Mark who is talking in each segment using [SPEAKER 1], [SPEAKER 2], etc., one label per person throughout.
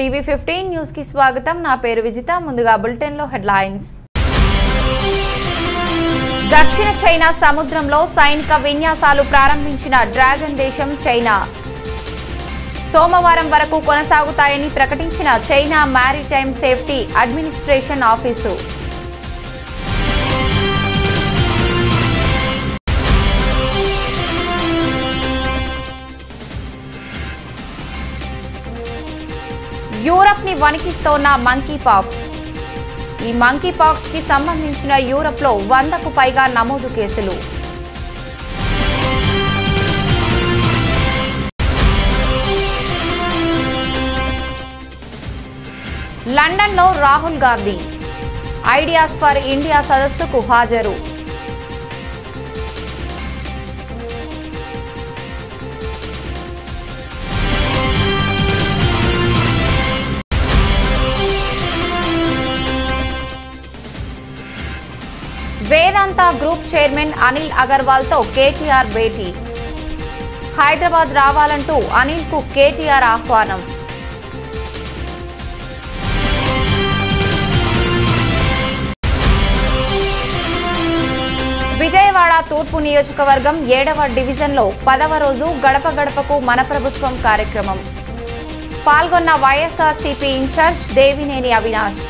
[SPEAKER 1] TV fifteen news కి స్వాగతం నా పేరు విజిత ముందుగా బులెటిన్ లో హెడ్లైన్స్ దక్షిణ చైనా సముద్రంలో సైనిక విన్యాసాలు ప్రారంభించిన డ్రాగన్ దేశం చైనా సోమవారం వరకు కొనసాగుతాయని ప్రకటించిన China Maritime Safety Administration office Europe ని వణికిస్తోన్న మంకీ పాక్స్ ఈ మంకీ పాక్స్ కి సంబంధించిన యూరప్ లో వందకు పైగా నమోదు కేసులు లండన్ లో Rahul Gandhi ideas for India సదస్సుకు హాజరు వేదాంత గ్రూప్ చైర్మన్ అనిల్ అగర్వాల్ తో కేటీఆర్ భేటీ హైదరాబాద్ రావాలంటూ అనిల్ కు కేటీఆర్ ఆహ్వానం విజయవాడ తూర్పు నియోజకవర్గం ఏడవ డివిజన్లో పదవ రోజు గడప గడపకు మన ప్రభుత్వం కార్యక్రమం పాల్గొన్న వైఎస్ఆర్సీపీ ఇన్ఛార్జ్ దేవినేని అవినాష్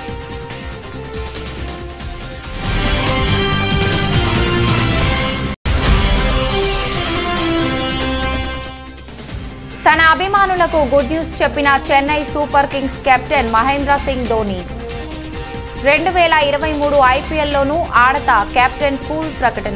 [SPEAKER 1] తన అభిమానులకు గుడ్ న్యూస్ చెప్పిన Chennai Super Kings captain Mahendra Singh Dhoni రెండు వేల ఇరవై మూడు ఐపీఎల్లోనూ ఆడతా కెప్టెన్ కూల్ ప్రకటన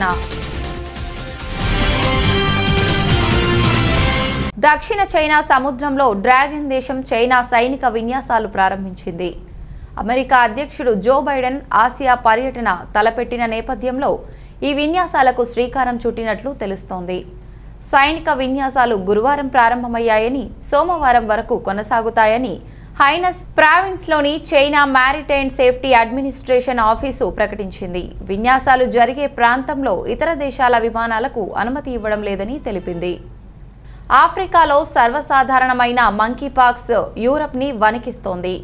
[SPEAKER 1] దక్షిణ చైనా సముద్రంలో డ్రాగన్ దేశం చైనా సైనిక విన్యాసాలు ప్రారంభించింది అమెరికా అధ్యక్షుడు జో బైడెన్ ఆసియా పర్యటన తలపెట్టిన నేపథ్యంలో ఈ విన్యాసాలకు శ్రీకారం చుట్టినట్లు తెలుస్తోంది సైనిక విన్యాసాలు గురువారం ప్రారంభమయ్యాయని సోమవారం వరకు కొనసాగుతాయని హైనస్ ప్రావిన్స్లోని China Maritime Safety Administration office ప్రకటించింది విన్యాసాలు జరిగే ప్రాంతంలో ఇతర దేశాల విమానాలకు అనుమతి ఇవ్వడం లేదని తెలిపింది ఆఫ్రికాలో సర్వసాధారణమైన మంకీపాక్స్ యూరప్ని వణికిస్తోంది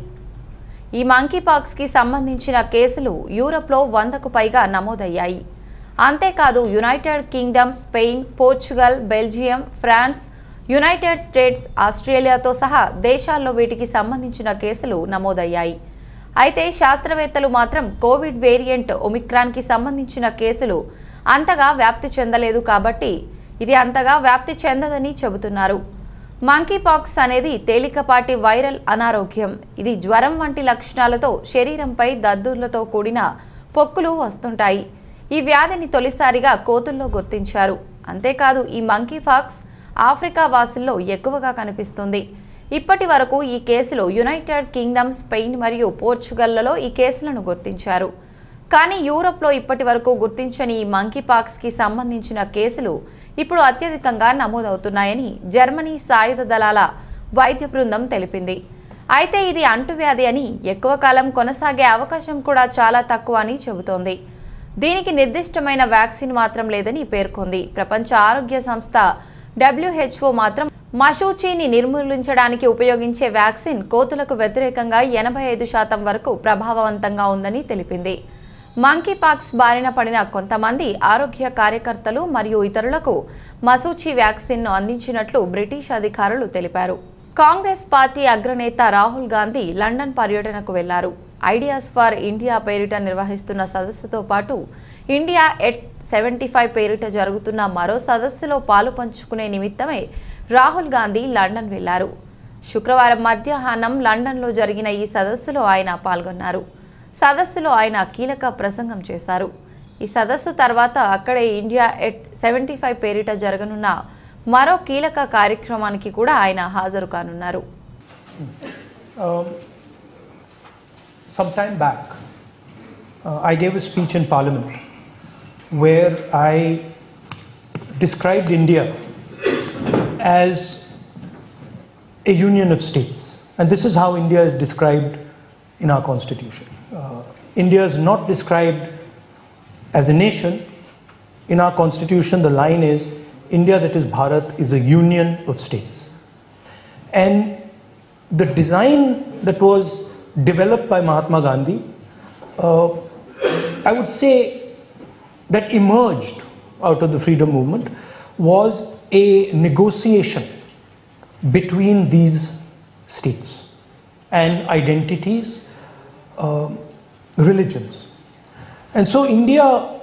[SPEAKER 1] ఈ మంకీపాక్స్కి సంబంధించిన కేసులు యూరప్లో వందకు పైగా నమోదయ్యాయి అంతేకాదు United Kingdom Spain Portugal Belgium France United States ఆస్ట్రేలియాతో సహా దేశాల్లో వీటికి సంబంధించిన కేసులు నమోదయ్యాయి అయితే శాస్త్రవేత్తలు మాత్రం కోవిడ్ వేరియంట్ ఒమిక్రాన్కి సంబంధించిన కేసులు అంతగా వ్యాప్తి చెందలేదు కాబట్టి ఇది అంతగా వ్యాప్తి చెందదని చెబుతున్నారు మంకీపాక్స్ అనేది తేలికపాటి వైరల్ అనారోగ్యం ఇది జ్వరం వంటి లక్షణాలతో శరీరంపై దద్దుర్లతో కూడిన పొక్కులు వస్తుంటాయి ఈ వ్యాధిని తొలిసారిగా కోతుల్లో గుర్తించారు అంతేకాదు ఈ మంకీపాక్స్ ఆఫ్రికా వాసుల్లో ఎక్కువగా కనిపిస్తుంది ఇప్పటి వరకు ఈ కేసులో యునైటెడ్ కింగ్డమ్ స్పెయిన్ మరియు పోర్చుగల్లలో ఈ కేసులను గుర్తించారు కానీ యూరోప్లో ఇప్పటి వరకు గుర్తించని ఈ మంకీపాక్స్కి సంబంధించిన కేసులు ఇప్పుడు అత్యధికంగా నమోదవుతున్నాయని జర్మనీ సాయుధ దళాల వైద్య బృందం తెలిపింది అయితే ఇది అంటువ్యాధి అని ఎక్కువ కాలం కొనసాగే అవకాశం కూడా చాలా తక్కువ అని చెబుతోంది దీనికి నిర్దిష్టమైన వ్యాక్సిన్ మాత్రం లేదని పేర్కొంది ప్రపంచ ఆరోగ్య సంస్థ డబ్ల్యూహెచ్ఓ మాత్రం మషూచీని నిర్మూలించడానికి ఉపయోగించే వ్యాక్సిన్ కోతులకు వ్యతిరేకంగా ఎనభై ఐదు శాతం వరకు ప్రభావవంతంగా ఉందని తెలిపింది మంకీపాక్స్ బారిన పడిన కొంతమంది ఆరోగ్య కార్యకర్తలు మరియు ఇతరులకు మసూచి వ్యాక్సిన్ను అందించినట్లు బ్రిటిష్ అధికారులు తెలిపారు కాంగ్రెస్ పార్టీ అగ్రనేత రాహుల్ గాంధీ లండన్ పర్యటనకు వెళ్లారు ఐడియాస్ ఫర్ ఇండియా పేరిట నిర్వహిస్తున్న సదస్సుతో పాటు ఇండియా ఎట్ సెవెంటీ ఫైవ్ పేరిట జరుగుతున్న మరో సదస్సులో పాలు పంచుకునే నిమిత్తమే రాహుల్ గాంధీ లండన్ వెళ్లారు శుక్రవారం మధ్యాహ్నం లండన్లో జరిగిన ఈ సదస్సులో ఆయన పాల్గొన్నారు సదస్సులో ఆయన కీలక ప్రసంగం చేశారు ఈ సదస్సు తర్వాత అక్కడే ఇండియా ఎట్ సెవెంటీ ఫైవ్ పేరిట జరగనున్న మరో కీలక కార్యక్రమానికి కూడా ఆయన హాజరు కానున్నారు
[SPEAKER 2] Um, some time back, uh, I gave a speech in Parliament where I described India as a union of states. And this is how India is described in our constitution. Uh, India is not described as a nation. In our constitution, the line is India, that is Bharat, is a union of states. And the design that was developed by Mahatma Gandhi, uh, I would say that emerged out of the freedom movement was a negotiation between these states and identities, uh, religions. And so India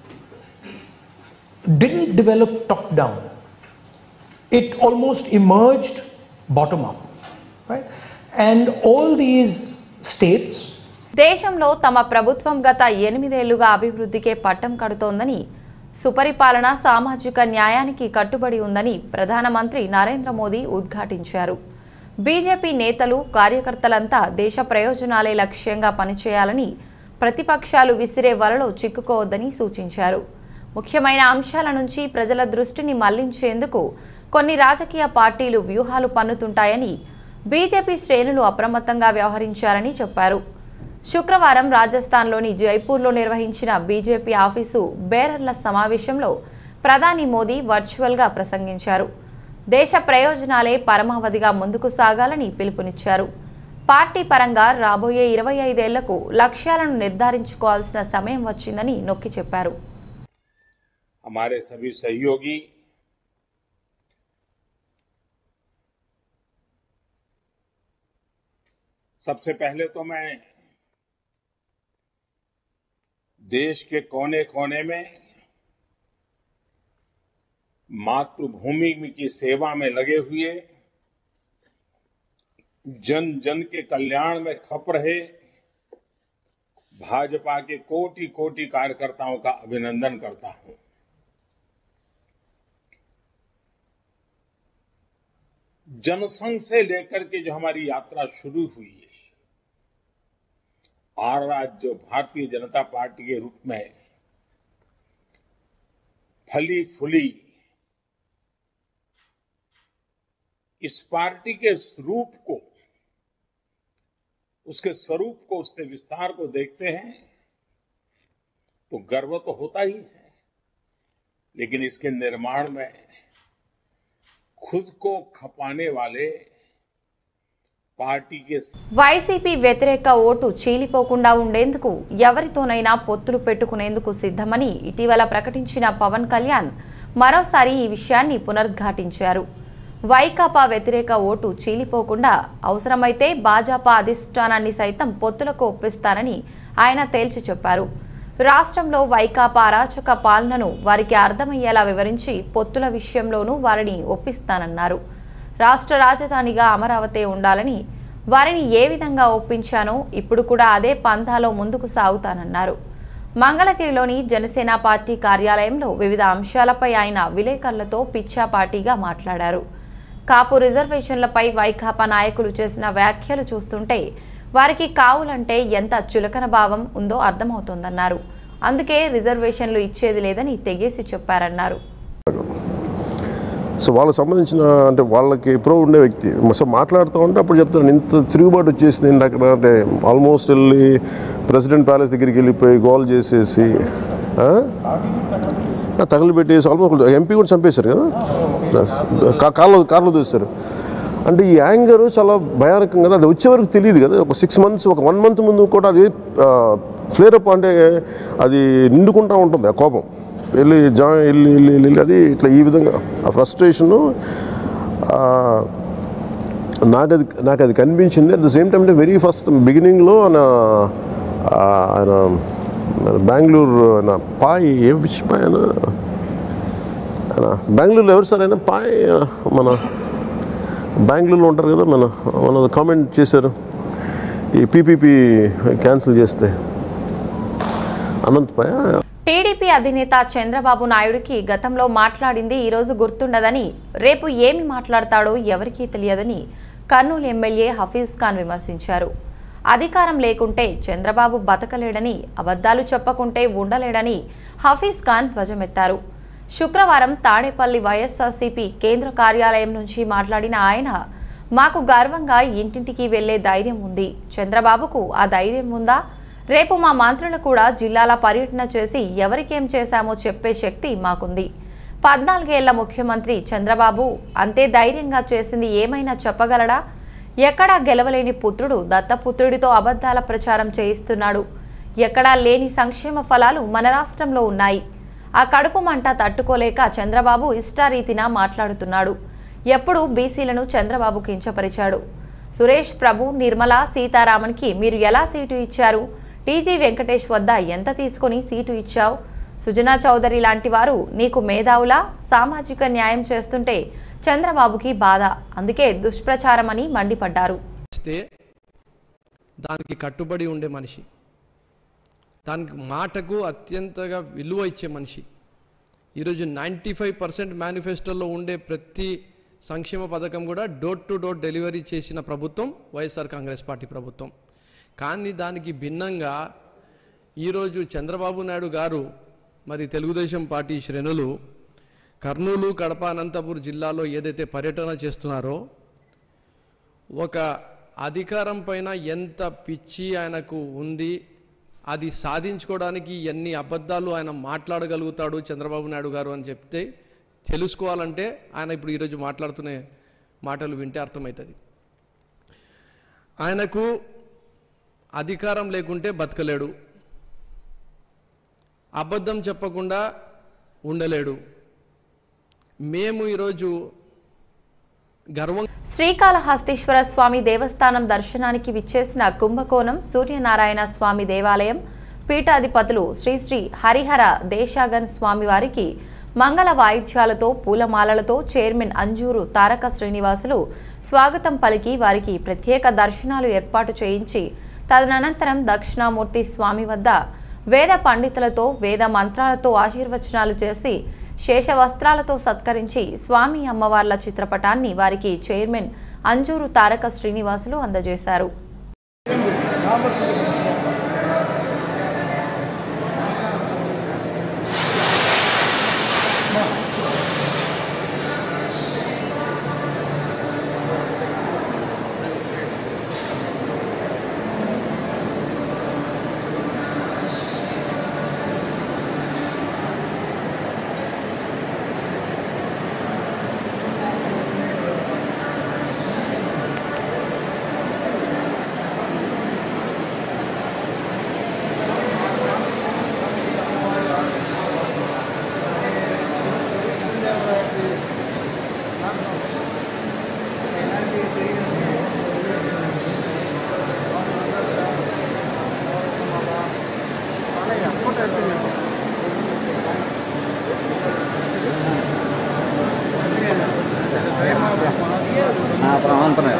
[SPEAKER 2] didn't develop top down, it almost emerged bottom up. Right? And all these states
[SPEAKER 1] దేశంలో తమ ప్రభుత్వం గత ఎనిమిదేళ్లుగా అభివృద్ధికే పట్టం కడుతోందని సుపరిపాలన సామాజిక న్యాయానికి కట్టుబడి ఉందని ప్రధానమంత్రి నరేంద్ర మోదీ ఉద్ఘాటించారు బీజేపీ నేతలు కార్యకర్తలంతా దేశ ప్రయోజనాలే లక్ష్యంగా పనిచేయాలని ప్రతిపక్షాలు విసిరే వలలో చిక్కుకోవద్దని సూచించారు ముఖ్యమైన అంశాల నుంచి ప్రజల దృష్టిని మళ్లించేందుకు కొన్ని రాజకీయ పార్టీలు వ్యూహాలు పన్నుతుంటాయని బీజేపీ శ్రేణులు అప్రమత్తంగా వ్యవహరించారని చెప్పారు శుక్రవారం రాజస్థాన్లోని జైపూర్లో నిర్వహించిన బీజేపీ ఆఫీసు బేరర్ల సమావేశంలో ప్రధాని మోదీ వర్చువల్గా ప్రసంగించారు దేశ ప్రయోజనాలే పరమావధిగా ముందుకు సాగాలని పిలుపునిచ్చారు పార్టీ పరంగా రాబోయే ఇరవై ఐదేళ్లకు లక్ష్యాలను నిర్ధారించుకోవాల్సిన సమయం వచ్చిందని నొక్కి చెప్పారు
[SPEAKER 3] हमारे सभी सहयोगी सबसे पहले तो मैं देश के कोने कोने में मातृभूमि की सेवा में लगे हुए जन जन के कल्याण में खप रहे भाजपा के कोटि कोटि कार्यकर्ताओं का अभिनंदन करता हूं जनसंघ से लेकर के जो हमारी यात्रा शुरू हुई है और आज जो भारतीय जनता पार्टी के रूप में फली फुली इस पार्टी के स्वरूप को उसके स्वरूप को उसके विस्तार को देखते हैं तो गर्व तो होता ही है लेकिन इसके निर्माण में खुद को खपाने वाले पार्टी के
[SPEAKER 1] వైసీపీ వ్యతిరేక ఓటు చీలిపోకుండా ఉండేందుకు ఎవరితోనైనా పొత్తులు పెట్టుకునేందుకు సిద్ధమని ఇటీవల ప్రకటించిన పవన్ కళ్యాణ్ మరోసారి ఈ విషయాన్ని పునరుద్ఘాటించారు వైకాపా వ్యతిరేక ఓటు చీలిపోకుండా అవసరమైతే భాజపా అధిష్టానాన్ని సైతం పొత్తులకు ఒప్పిస్తానని ఆయన తేల్చి చెప్పారు రాష్ట్రంలో వైకాపా అరాచక పాలనను వారికి అర్థమయ్యేలా వివరించి పొత్తుల విషయంలోనూ వారిని ఒప్పిస్తానన్నారు రాష్ట్ర రాజధానిగా అమరావతి ఉండాలని వారిని ఏ విధంగా ఒప్పించానో ఇప్పుడు కూడా అదే పంథాలో ముందుకు సాగుతానన్నారు మంగళగిరిలోని జనసేన పార్టీ కార్యాలయంలో వివిధ అంశాలపై ఆయన విలేకరులతో పిచ్చాపార్టీగా మాట్లాడారు కాపు రిజర్వేషన్లపై వైకాపా నాయకులు చేసిన వ్యాఖ్యలు చూస్తుంటే వారికి కావులంటే ఎంత చులకన భావం ఉందో అర్థమవుతోందన్నారు అందుకే రిజర్వేషన్లు ఇచ్చేది లేదని తెగేసి చెప్పారన్నారు
[SPEAKER 4] సో వాళ్ళకి సంబంధించిన అంటే వాళ్ళకి ఎప్పుడో ఉండే వ్యక్తి సో మాట్లాడుతూ ఉంటే అప్పుడు చెప్తాను ఇంత తిరుగుబాటు వచ్చేసింది ఏంటి అక్కడ అంటే ఆల్మోస్ట్ వెళ్ళి ప్రెసిడెంట్ ప్యాలెస్ దగ్గరికి వెళ్ళిపోయి గోల్ చేసేసి ఆ? ఆ, తగలబెట్టేసి ఆల్మోస్ట్ ఎంపీ కూడా చంపేశారు కదా కా- కార్లో కార్లో దూసారు అంటే ఈ యాంగర్ చాలా భయానకం కదా అది వచ్చే వరకు తెలియదు కదా ఒక సిక్స్ మంత్స్ ఒక వన్ మంత్ ముందు కూడా అది ఫ్లేర్ అప్ అంటే అది నిండుకుంటూ ఉంటుంది ఆ కోపం వెళ్ళి జా వెళ్ళి వెళ్ళి వెళ్ళి వెళ్ళి అది ఇట్లా ఈ విధంగా ఆ ఫ్రస్ట్రేషను నాకు అది నాకు అది కనిపించింది అట్ ద సేమ్ టైం అంటే వెరీ ఫస్ట్ బిగినింగ్లో ఆయన ఆ, ఆయన మన బెంగళూరు ఆయన పాయ్ ఏ విచ్ పాయ్ ఆయన ఆయన బెంగళూరులో ఎవరు సార్ ఆయన పాయ్ మన బెంగళూరులో ఉంటారు కదా మన మన కామెంట్ చేశారు ఈ పీపీపీ క్యాన్సిల్ చేస్తే అనంత్ పాయ్
[SPEAKER 1] టీడీపీ అధినేత చంద్రబాబు నాయుడుకి గతంలో మాట్లాడింది ఈరోజు గుర్తుండదని రేపు ఏమి మాట్లాడతాడో ఎవరికీ తెలియదని కర్నూలు ఎమ్మెల్యే హఫీజ్ ఖాన్ విమర్శించారు అధికారం లేకుంటే చంద్రబాబు బతకలేడని అబద్ధాలు చెప్పకుంటే ఉండలేడని హఫీజ్ ఖాన్ ధ్వజమెత్తారు శుక్రవారం తాడేపల్లి వైఎస్ఆర్సీపీ కేంద్ర కార్యాలయం నుంచి మాట్లాడిన ఆయన మాకు గర్వంగా ఇంటింటికి వెళ్లే ధైర్యం ఉంది చంద్రబాబుకు ఆ ధైర్యం ఉందా రేపు మా మంత్రులు కూడా జిల్లాల పర్యటన చేసి ఎవరికేం చేశామో చెప్పే శక్తి మాకుంది పద్నాలుగేళ్ల ముఖ్యమంత్రి చంద్రబాబు అంతే ధైర్యంగా చేసింది ఏమైనా చెప్పగలడా ఎక్కడా గెలవలేని పుత్రుడు దత్తపుత్రుడితో అబద్ధాల ప్రచారం చేయిస్తున్నాడు ఎక్కడా లేని సంక్షేమ ఫలాలు మన రాష్ట్రంలో ఉన్నాయి ఆ కడుపు మంట తట్టుకోలేక చంద్రబాబు ఇష్టారీతిన మాట్లాడుతున్నాడు ఎప్పుడు బీసీలను చంద్రబాబు కించపరిచాడు సురేష్ ప్రభు నిర్మల సీతారామన్కి మీరు ఎలా సీటు ఇచ్చారు టీజీ వెంకటేష్ వద్ద ఎంత తీసుకొని సీటు ఇచ్చావు సుజనా చౌదరి లాంటి వారు నీకు మేధావులా సామాజిక న్యాయం చేస్తుంటే చంద్రబాబుకి బాధ అందుకే దుష్ప్రచారమని మండిపడ్డారు
[SPEAKER 5] ఇస్తే దానికి కట్టుబడి ఉండే మనిషి దానికి మాటకు అత్యంతగా విలువ ఇచ్చే మనిషి ఈరోజు నైంటీ ఫైవ్ పర్సెంట్ మేనిఫెస్టోలో ఉండే ప్రతి సంక్షేమ పథకం కూడా డోర్ టు డోర్ డెలివరీ చేసిన ప్రభుత్వం వైఎస్ఆర్ కాంగ్రెస్ పార్టీ ప్రభుత్వం కానీ దానికి భిన్నంగా ఈరోజు చంద్రబాబు నాయుడు గారు మరి తెలుగుదేశం పార్టీ శ్రేణులు కర్నూలు కడప అనంతపూర్ జిల్లాలో ఏదైతే పర్యటన చేస్తున్నారో ఒక అధికారం పైన ఎంత పిచ్చి ఆయనకు ఉంది అది సాధించుకోవడానికి ఎన్ని అబద్ధాలు ఆయన మాట్లాడగలుగుతాడు చంద్రబాబు నాయుడు గారు అని చెప్తే తెలుసుకోవాలంటే ఆయన ఇప్పుడు ఈరోజు మాట్లాడుతున్న మాటలు వింటే అర్థమవుతుంది ఆయనకు అధికారం లేకుంటే బతకలేడు అబద్ధం చెప్పకుండా ఉండలేడు మేము ఈరోజు గర్వం
[SPEAKER 1] శ్రీకాళహస్తీశ్వర స్వామి దేవస్థానం దర్శనానికి విచ్చేసిన కుంభకోణం సూర్యనారాయణ స్వామి దేవాలయం పీఠాధిపతులు శ్రీ శ్రీ హరిహర దేశాగన్ స్వామి వారికి మంగళ వాయిద్యాలతో పూలమాలలతో చైర్మన్ అంజూరు తారక శ్రీనివాసులు స్వాగతం పలికి వారికి ప్రత్యేక దర్శనాలు ఏర్పాటు చేయించి తదనంతరం దక్షిణామూర్తి స్వామి వద్ద వేద పండితులతో వేద మంత్రాలతో ఆశీర్వచనాలు చేసి శేష వస్త్రాలతో సత్కరించి స్వామి అమ్మవార్ల చిత్రపటాన్ని వారికి చైర్మన్ అంజూరు తారక శ్రీనివాసులు అందజేశారు
[SPEAKER 6] అப்புறம் ஆன் பண்ணு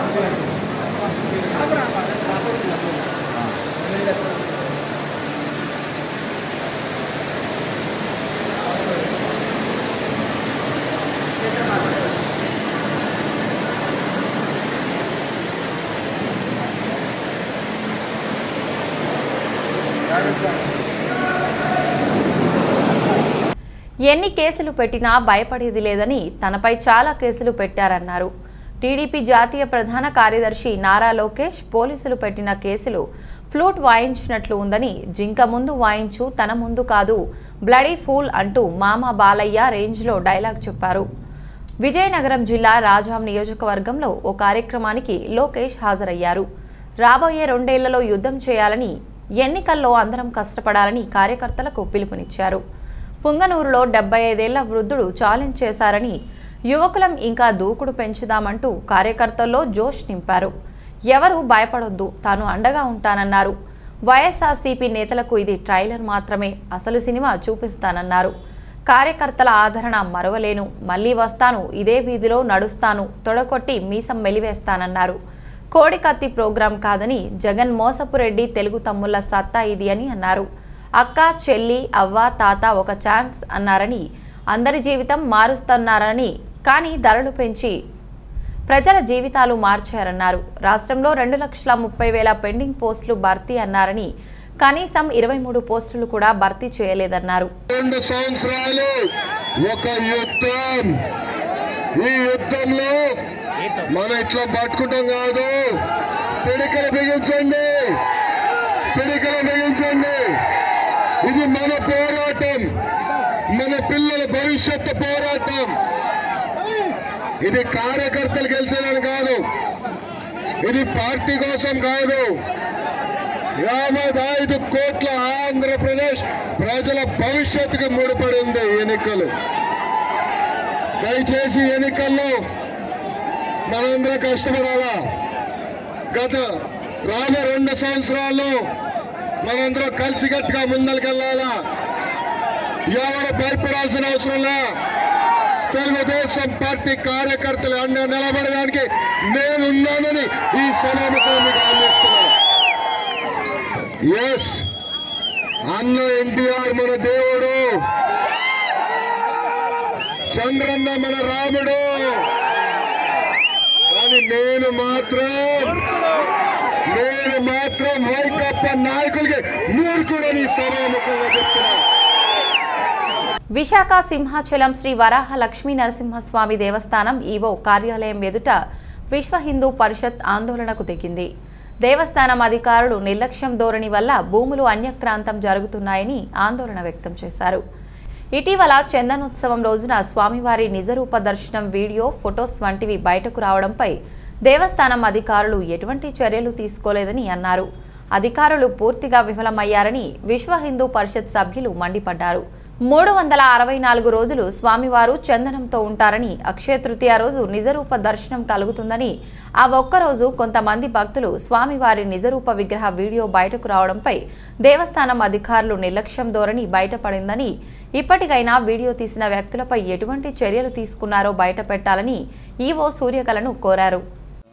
[SPEAKER 1] ఎన్ని కేసులు పెట్టినా భయపడేది లేదని తనపై చాలా కేసులు పెట్టారన్నారు టీడీపీ జాతీయ ప్రధాన కార్యదర్శి నారా లోకేష్ పోలీసులు పెట్టిన కేసులు ఫ్లూట్ వాయించినట్లు ఉందని జింక ముందు వాయించు తన ముందు కాదు బ్లడీ ఫూల్ అంటూ మామ బాలయ్య రేంజ్లో డైలాగ్ చెప్పారు విజయనగరం జిల్లా రాజాం నియోజకవర్గంలో ఓ కార్యక్రమానికి లోకేష్ హాజరయ్యారు రాబోయే రెండేళ్లలో యుద్ధం చేయాలని ఎన్నికల్లో అందరం కష్టపడాలని కార్యకర్తలకు పిలుపునిచ్చారు పుంగనూరులో డెబ్బై ఐదేళ్ల వృద్ధుడు ఛాలెంజ్ చేశారని యువకులం ఇంకా దూకుడు పెంచుదామంటూ కార్యకర్తల్లో జోష్ నింపారు ఎవరు భయపడొద్దు తాను అండగా ఉంటానన్నారు వైఎస్ఆర్సీపీ నేతలకు ఇది ట్రైలర్ మాత్రమే అసలు సినిమా చూపిస్తానన్నారు కార్యకర్తల ఆదరణ మరవలేను మళ్ళీ వస్తాను ఇదే వీధిలో నడుస్తాను తొడకొట్టి మీసం మెలివేస్తానన్నారు కోడికత్తి ప్రోగ్రాం కాదని జగన్ మోసపురెడ్డి తెలుగు తమ్ముళ్ల సత్తా ఇది అని అన్నారు అక్క చెల్లి అవ్వ తాత ఒక ఛాన్స్ అన్నారని అందరి జీవితం మారుస్తున్నారని కానీ ధరలు పెంచి ప్రజల జీవితాలు మార్చారన్నారు రాష్ట్రంలో రెండు లక్షల ముప్పై వేల పెండింగ్ పోస్టులు భర్తీ అన్నారని కనీసం ఇరవై మూడు పోస్టులు కూడా భర్తీ చేయలేదన్నారు
[SPEAKER 7] రెండు సంవత్సరాలు ఒక యుద్ధం ఈ యుద్ధంలో మనం ఇట్లా పట్టుకుంటాం కాదు పిడికలు బిగించండి పిడికలు బిగించండి ఇది మన పోరాటం మన పిల్లల భవిష్యత్తు పోరాటం ఇది కార్యకర్తలు గెలిచేదని కాదు ఇది పార్టీ కోసం కాదు యాభై ఐదు కోట్ల ఆంధ్రప్రదేశ్ ప్రజల భవిష్యత్తుకి ముడిపడి ఉంది ఎన్నికలు దయచేసి ఎన్నికల్లో మనందరం కష్టపడాలా గత రాబోయే రెండు సంవత్సరాల్లో మనందరం కలిసికట్టుగా ముందరికెళ్ళాలా ఎవరు భయపడాల్సిన అవసరంలా తెలుగుదేశం పార్టీ కార్యకర్తలు అండ నిలబడడానికి నేనున్నానని ఈ సభాముఖం మీకు అందిస్తున్నాను ఎస్ అన్న ఎన్టీఆర్ మన దేవుడు చంద్రన్న మన రాముడు కానీ నేను మాత్రం నేను మాత్రం వైకప్ప నాయకులకి మూర్ఖుడని సభాముఖంగా చెప్తున్నాను
[SPEAKER 1] విశాఖ సింహాచలం శ్రీ వరాహ లక్ష్మీ నరసింహస్వామి దేవస్థానం ఈవో కార్యాలయం ఎదుట విశ్వ హిందూ పరిషత్ ఆందోళనకు దిగింది దేవస్థానం అధికారులు నిర్లక్ష్యం ధోరణి వల్ల భూములు అన్యక్రాంతం జరుగుతున్నాయని ఆందోళన వ్యక్తం చేశారు ఇటీవల చందనోత్సవం రోజున స్వామివారి నిజరూప దర్శనం వీడియో ఫొటోస్ వంటివి బయటకు రావడంపై దేవస్థానం అధికారులు ఎటువంటి చర్యలు తీసుకోలేదని అన్నారు అధికారులు పూర్తిగా విఫలమయ్యారని విశ్వ హిందూ పరిషత్ సభ్యులు మండిపడ్డారు మూడు వందల అరవై నాలుగు రోజులు స్వామివారు చందనంతో ఉంటారని అక్షయ తృతీయ రోజు నిజరూప దర్శనం కలుగుతుందని ఆ ఒక్కరోజు కొంతమంది భక్తులు స్వామివారి నిజరూప విగ్రహ వీడియో బయటకు రావడంపై దేవస్థానం అధికారులు నిర్లక్ష్యం ధోరణి బయటపడిందని ఇప్పటికైనా వీడియో తీసిన వ్యక్తులపై ఎటువంటి చర్యలు తీసుకున్నారో బయట పెట్టాలని ఈవో సూర్యకలను కోరారు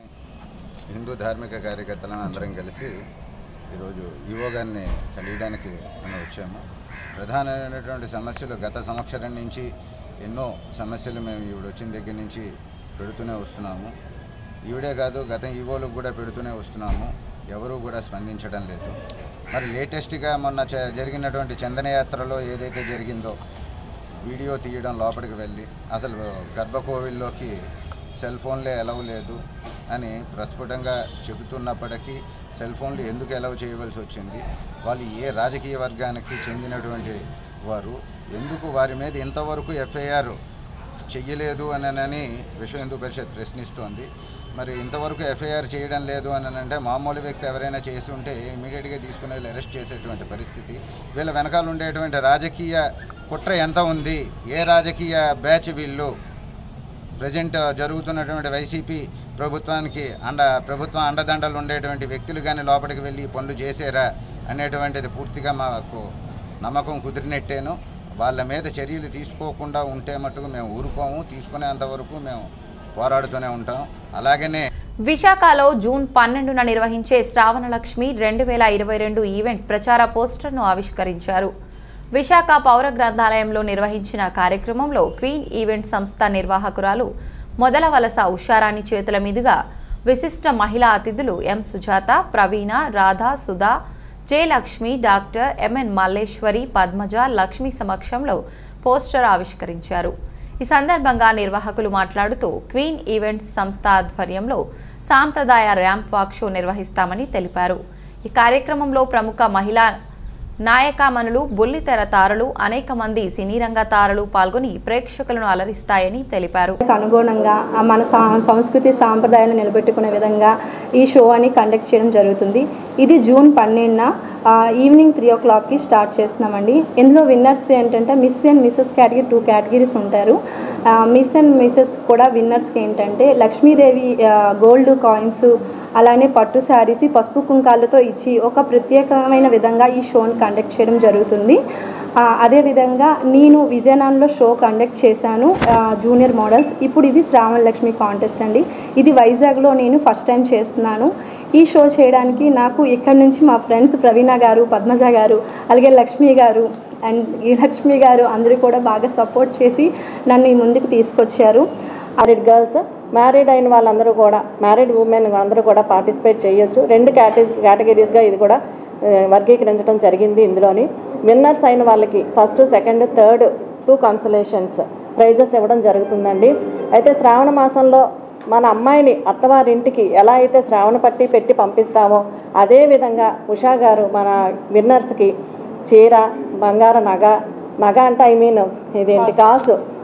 [SPEAKER 8] హిందూ ధార్మిక కార్యకర్తలను అందరం కలిసి ఈరోజు ఈవో గారిని కలియడానికి మనం వచ్చాము ప్రధానమైనటువంటి సమస్యలు గత సంవత్సరం నుంచి ఎన్నో సమస్యలు మేము ఈవిడ వచ్చిన దగ్గర నుంచి పెడుతూనే వస్తున్నాము ఈవిడే కాదు గత ఈవోలకు కూడా పెడుతూనే వస్తున్నాము ఎవరూ కూడా స్పందించడం లేదు మరి లేటెస్ట్గా మొన్న చ- జరిగినటువంటి చందనయాత్రలో ఏదైతే జరిగిందో వీడియో తీయడం లోపలికి వెళ్ళి అసలు గర్భకోవిల్లోకి సెల్ ఫోన్లే ఎలవ్ లేదు అని ప్రస్ఫుటంగా చెబుతున్నప్పటికీ సెల్ ఫోన్లు ఎందుకు ఎలవ్ చేయవలసి వచ్చింది వాళ్ళు ఏ రాజకీయ వర్గానికి చెందినటువంటి వారు ఎందుకు వారి మీద ఇంతవరకు ఎఫ్ఐఆర్ చెయ్యలేదు అని విశ్వ హిందూ పరిషత్ ప్రశ్నిస్తోంది మరి ఇంతవరకు ఎఫ్ఐఆర్ చేయడం లేదు అని అంటే మామూలు వ్యక్తి ఎవరైనా చేసి ఉంటే ఇమీడియట్గా తీసుకుని వెళ్ళి అరెస్ట్ చేసేటువంటి పరిస్థితి వీళ్ళ వెనకాల ఉండేటువంటి రాజకీయ కుట్ర ఎంత ఉంది ఏ రాజకీయ బ్యాచ్ వీళ్ళు ప్రజెంట్ జరుగుతున్నటువంటి వైసీపీ ప్రభుత్వానికి అండ ప్రభుత్వం అండదండలు ఉండేటువంటి వ్యక్తులు కానీ లోపలికి వెళ్ళి ఈ పనులు చేశారా అనేటువంటిది పూర్తిగా మాకు నమ్మకం కుదిరినట్టేను వాళ్ళ మీద చర్యలు తీసుకోకుండా ఉంటే మటుకు మేము ఊరుకోము తీసుకునేంత వరకు మేము పోరాడుతూనే ఉంటాం అలాగనే
[SPEAKER 1] విశాఖలో జూన్ పన్నెండున నిర్వహించే శ్రావణ లక్ష్మి రెండు వేల ఇరవై రెండు ఈవెంట్ ప్రచార పోస్టర్ను ఆవిష్కరించారు విశాఖ పౌర గ్రంథాలయంలో నిర్వహించిన కార్యక్రమంలో క్వీన్ ఈవెంట్ సంస్థ నిర్వాహకురాలు మొదల వలస ఉషారాణి చేతుల మీదుగా విశిష్ట మహిళా అతిథులు M Sujatha Praveena Radha Sudha J Lakshmi doctor M N Malleswari Padmaja Lakshmi సమక్షంలో పోస్టర్ ఆవిష్కరించారు ఈ సందర్భంగా నిర్వాహకులు మాట్లాడుతూ క్వీన్ ఈవెంట్స్ సంస్థ ఆధ్వర్యంలో సాంప్రదాయ ర్యాంప్ వాక్ షో నిర్వహిస్తామని తెలిపారు ఈ కార్యక్రమంలో ప్రముఖ మహిళా నాయకామణులు బుల్లితెర తారలు అనేక మంది సినీ రంగ తారలు పాల్గొని ప్రేక్షకులను అలరిస్తాయని తెలిపారు
[SPEAKER 9] దానికి అనుగుణంగా ఆ మన సా- సంస్కృతి సాంప్రదాయాలను నిలబెట్టుకునే విధంగా ఈ షో అని కండక్ట్ చేయడం జరుగుతుంది ఇది జూన్ పన్నెండున ఆ, ఈవినింగ్ త్రీ ఓ క్లాక్కి స్టార్ట్ చేస్తున్నామండి ఇందులో విన్నర్స్ ఏంటంటే miss and Mrs category two categories ఉంటారు ఆ, మిస్ అండ్ మిస్సెస్ కూడా విన్నర్స్కి ఏంటంటే లక్ష్మీదేవి ఆ, గోల్డ్ కాయిన్స్ అలానే పట్టు శారీస్ పసుపు కుంకాలతో ఇచ్చి ఒక ప్రత్యేకమైన విధంగా ఈ షోని కండక్ట్ చేయడం జరుగుతుంది ఆ, అదేవిధంగా నేను విజయనగరంలో షో కండక్ట్ చేశాను ఆ, జూనియర్ మోడల్స్ ఇప్పుడు ఇది శ్రావణ లక్ష్మి కాంటెస్ట్ అండి ఇది వైజాగ్లో నేను ఫస్ట్ టైం చేస్తున్నాను ఈ షో చేయడానికి నాకు ఇక్కడ నుంచి మా ఫ్రెండ్స్ ప్రవీణ గారు పద్మజ గారు అలాగే లక్ష్మి గారు అండ్ ఈ లక్ష్మి గారు అందరూ కూడా బాగా సపోర్ట్ చేసి నన్ను ఈ ముందుకు తీసుకొచ్చారు
[SPEAKER 10] మ్యారీడ్ గర్ల్స్ మ్యారీడ్ అయిన వాళ్ళందరూ కూడా మ్యారీడ్ ఉమెన్ అందరూ కూడా పార్టిసిపేట్ చేయొచ్చు రెండు కేటగి కేటగిరీస్గా ఇది కూడా ఆ, వర్గీకరించడం జరిగింది ఇందులోని విన్నర్స్ అయిన వాళ్ళకి first second third two consolations prizes ఇవ్వడం జరుగుతుందండి అయితే శ్రావణ మాసంలో మన అమ్మాయిని అత్తవారింటికి ఎలా అయితే శ్రావణ పట్టి పెట్టి పంపిస్తామో అదే విధంగా ఉషా గారు మన విన్నర్స్కి చీర బంగారు నగ నగ అంటే ఐ మీన్ ఇదేంటి కాసు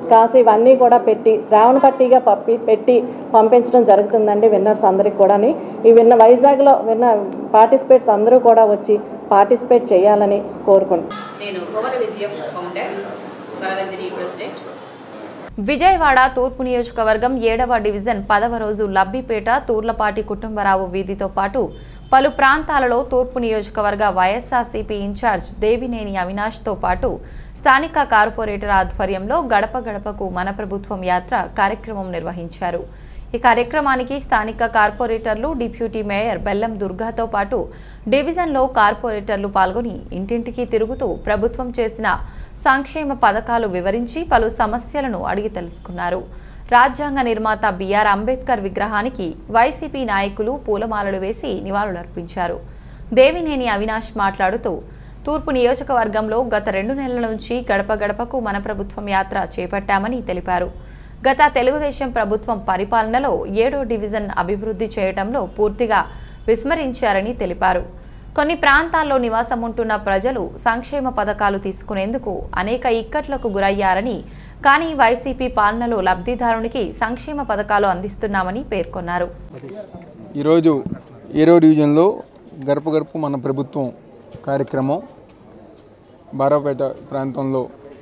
[SPEAKER 10] కాసు ఇవన్నీ కూడా పెట్టి శ్రావణ పట్టిగా పప్పి పెట్టి పంపించడం జరుగుతుందండి విన్నర్స్ అందరికి కూడాని ఈ విన్న వైజాగ్లో విన్న పార్టిసిపేట్స్ అందరూ కూడా వచ్చి పార్టిసిపేట్ చేయాలని కోరుకుంటున్నాను
[SPEAKER 11] నేను కుమర విజయం ఫౌండర్ స్వరరంజని ప్రెసిడెంట్
[SPEAKER 1] విజయవాడ తూర్పు నియోజకవర్గం ఏడవ డివిజన్ పదవ రోజు లబ్బిపేట తూర్లపాటి కుటుంబరావు వీధితో పాటు పలు ప్రాంతాలలో తూర్పు నియోజకవర్గ వైఎస్ఆర్సీపీ ఇన్ఛార్జ్ దేవినేని అవినాష్తో పాటు స్థానిక కార్పొరేటర్ ఆధ్వర్యంలో గడప గడపకు మన ప్రభుత్వం యాత్ర కార్యక్రమం నిర్వహించారు ఈ కార్యక్రమానికి స్థానిక కార్పొరేటర్లు డిప్యూటీ మేయర్ బెల్లం దుర్గాతో పాటు డివిజన్లో కార్పొరేటర్లు పాల్గొని ఇంటింటికి తిరుగుతూ ప్రభుత్వం చేసిన సంక్షేమ పథకాలు వివరించి పలు సమస్యలను అడిగి తెలుసుకున్నారు రాజ్యాంగ నిర్మాత బిఆర్ అంబేద్కర్ విగ్రహానికి వైసీపీ నాయకులు పూలమాలలు వేసి నివాళులర్పించారు దేవినేని అవినాష్ మాట్లాడుతూ తూర్పు నియోజకవర్గంలో గత రెండు నెలల నుంచి గడప గడపకు మన ప్రభుత్వం యాత్ర చేపట్టామని తెలిపారు గత తెలుగుదేశం ప్రభుత్వం పరిపాలనలో ఏడో డివిజన్ అభివృద్ధి చేయడంలో పూర్తిగా విస్మరించారని తెలిపారు కొన్ని ప్రాంతాల్లో నివాసం ఉంటున్న ప్రజలు సంక్షేమ పథకాలు తీసుకునేందుకు అనేక ఇక్కట్లకు గురయ్యారని కానీ వైసీపీ పాలనలో లబ్ధిదారునికి సంక్షేమ పథకాలు అందిస్తున్నామని పేర్కొన్నారు
[SPEAKER 12] ఈరోజు ఏరో డివిజన్లో గడప గడప మన ప్రభుత్వం కార్యక్రమం బారాపేట ప్రాంతంలో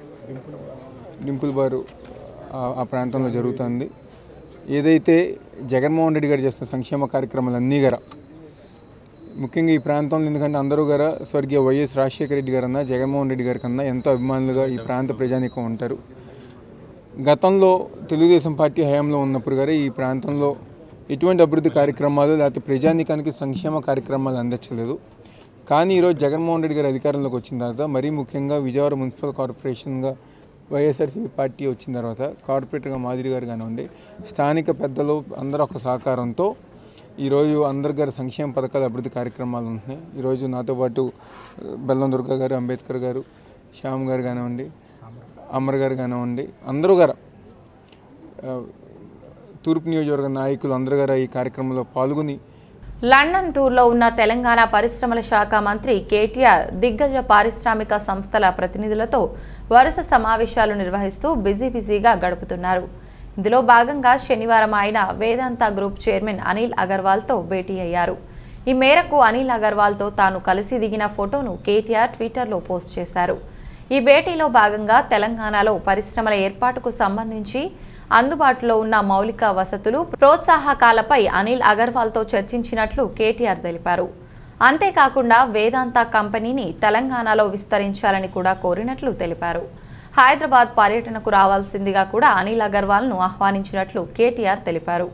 [SPEAKER 12] డింపుల్ బారు ఆ- ఆ ప్రాంతంలో జరుగుతుంది ఏదైతే జగన్మోహన్ రెడ్డి గారు చేస్తున్న సంక్షేమ కార్యక్రమాలు అన్నీ గారా ముఖ్యంగా ఈ ప్రాంతంలో ఎందుకంటే అందరూ గారా స్వర్గీయ వైఎస్ రాజశేఖర రెడ్డి గారు అన్నా జగన్మోహన్ రెడ్డి గారి కన్నా ఎంతో అభిమానులుగా ఈ ప్రాంత ప్రజానీకం ఉంటారు గతంలో తెలుగుదేశం పార్టీ హయాంలో ఉన్నప్పుడు గారే ఈ ప్రాంతంలో ఎటువంటి అభివృద్ధి కార్యక్రమాలు లేకపోతే ప్రజానీకానికి సంక్షేమ కార్యక్రమాలు అందించలేదు కానీ ఈరోజు జగన్మోహన్ రెడ్డి గారు అధికారంలోకి వచ్చిన తర్వాత మరీ ముఖ్యంగా విజయవాడ మున్సిపల్ కార్పొరేషన్గా వైఎస్ఆర్సీపీ పార్టీ వచ్చిన తర్వాత కార్పొరేటర్గా మాదిరి గారు కానివ్వండి స్థానిక పెద్దలు అందరూ ఒక సహకారంతో ఈరోజు అందరి గారి సంక్షేమ పథకాల అభివృద్ధి కార్యక్రమాలు ఉంటున్నాయి ఈరోజు నాతో పాటు ఆ, బెల్లం దుర్గా గారు అంబేద్కర్ గారు శ్యామ్ గారు కానివ్వండి అమర్ గారు కానివ్వండి అందరూ గారు ఆ, తూర్పు నియోజకవర్గ నాయకులు అందరూ గారు ఈ కార్యక్రమంలో పాల్గొని
[SPEAKER 1] లండన్ టూర్లో ఉన్న తెలంగాణ పరిశ్రమల శాఖ మంత్రి కేటీఆర్ దిగ్గజ పారిశ్రామిక సంస్థల ప్రతినిధులతో వరుస సమావేశాలు నిర్వహిస్తూ బిజీ బిజీగా గడుపుతున్నారు ఇందులో భాగంగా శనివారం ఆయన వేదాంత గ్రూప్ చైర్మన్ అనిల్ అగర్వాల్తో భేటీ అయ్యారు ఈ మేరకు అనిల్ అగర్వాల్తో తాను కలిసి దిగిన ఫోటోను కేటీఆర్ ట్విట్టర్లో పోస్ట్ చేశారు ఈ భేటీలో భాగంగా తెలంగాణలో పరిశ్రమల ఏర్పాటుకు సంబంధించి అందుబాటులో ఉన్న మౌలిక వసతులు ప్రోత్సాహకాలపై అనిల్ అగర్వాల్తో చర్చించినట్లు కేటీఆర్ తెలిపారు అంతేకాకుండా వేదాంత కంపెనీని తెలంగాణలో విస్తరించాలని కూడా కోరినట్లు తెలిపారు హైదరాబాద్ పర్యటనకు రావాల్సిందిగా కూడా అనిల్ అగర్వాల్ను ఆహ్వానించినట్లు కేటీఆర్ తెలిపారు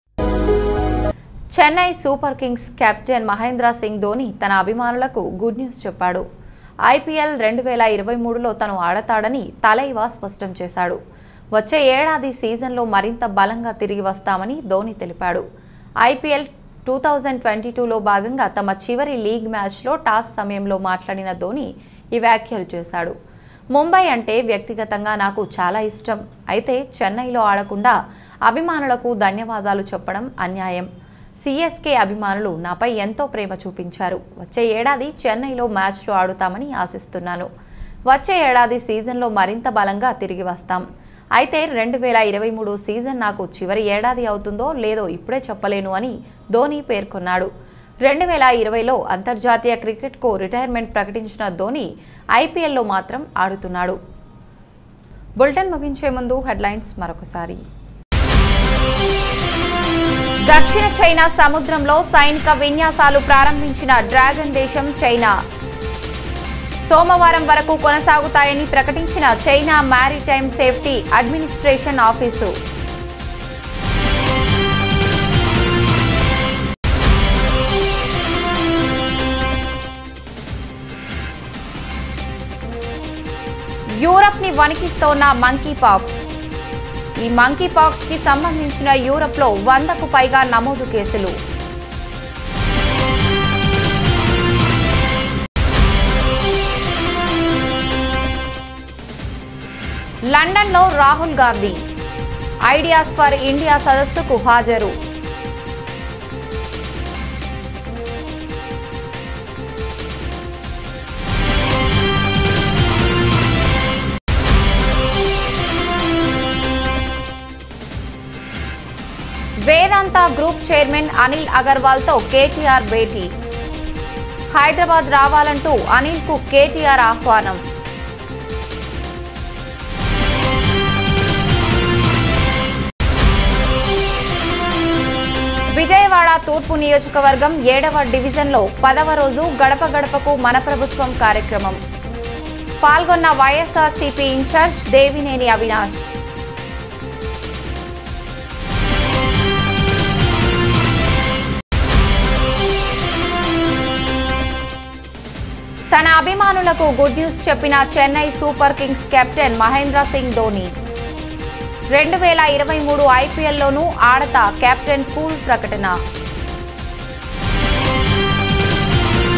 [SPEAKER 1] Chennai Super Kings captain Mahendra Singh Dhoni తన అభిమానులకు గుడ్ న్యూస్ చెప్పాడు ఐపీఎల్ రెండు వేల ఇరవై మూడులో తను ఆడతాడని తలైవా స్పష్టం చేశాడు వచ్చే ఏడాది సీజన్లో మరింత బలంగా తిరిగి వస్తామని ధోని తెలిపాడు ఐపీఎల్ టూ థౌజండ్ ట్వంటీ టూలో భాగంగా తమ చివరి లీగ్ మ్యాచ్లో టాస్ సమయంలో మాట్లాడిన ధోని ఈ వ్యాఖ్యలు చేశాడు ముంబై అంటే వ్యక్తిగతంగా నాకు చాలా ఇష్టం అయితే చెన్నైలో ఆడకుండా అభిమానులకు ధన్యవాదాలు చెప్పడం అన్యాయం సిఎస్కే అభిమానులు నాపై ఎంతో ప్రేమ చూపించారు వచ్చే ఏడాది చెన్నైలో మ్యాచ్లు ఆడుతామని ఆశిస్తున్నాను వచ్చే ఏడాది సీజన్లో మరింత బలంగా తిరిగి వస్తాం అయితే రెండు వేల ఇరవై మూడు సీజన్ నాకు చివరి ఏడాది అవుతుందో లేదో ఇప్పుడే చెప్పలేను అని ధోని పేర్కొన్నాడు రెండు వేల ఇరవైలో అంతర్జాతీయ క్రికెట్కు రిటైర్మెంట్ ప్రకటించిన ధోని ఐపీఎల్లో మాత్రం ఆడుతున్నాడు బులెటిన్ ముగించే ముందు హెడ్లైన్స్ మరొకసారి దక్షిణ చైనా సముద్రంలో సైనిక విన్యాసాలు ప్రారంభించిన డ్రాగన్ దేశం చైనా సోమవారం వరకు కొనసాగుతాయని ప్రకటించిన China Maritime Safety Administration office Europe ని వణికిస్తోన్న మంకీ పాక్స్ ఈ మంకీ పాక్స్ కి సంబంధించిన యూరప్ లో వందకు పైగా నమోదు కేసులు లండన్లో Rahul Gandhi ideas for India సదస్సుకు హాజరు వేదాంత గ్రూప్ చైర్మన్ అనిల్ అగర్వాల్తో కేటీఆర్ భేటీ హైదరాబాద్ రావాలంటూ అనిల్కు కేటీఆర్ ఆహ్వానం విజయవాడ తూర్పు నియోజకవర్గం ఏడవ డివిజన్లో పదవ రోజు గడప గడపకు మన ప్రభుత్వం కార్యక్రమం పాల్గొన్న వైఎస్ఆర్సీపీ ఇన్ఛార్జ్ దేవినేని అవినాష్ తన అభిమానులకు గుడ్ న్యూస్ చెప్పిన Chennai Super Kings captain Mahendra Singh Dhoni రెండు వేల ఇరవై మూడు ఐపీఎల్లోనూ ఆడతా కెప్టెన్ కూల్ ప్రకటన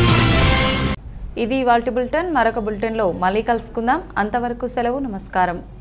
[SPEAKER 1] ఇది ఇవాల్టి బులెటిన్ మరొక బులెటిన్లో మళ్ళీ కలుసుకుందాం అంతవరకు సెలవు నమస్కారం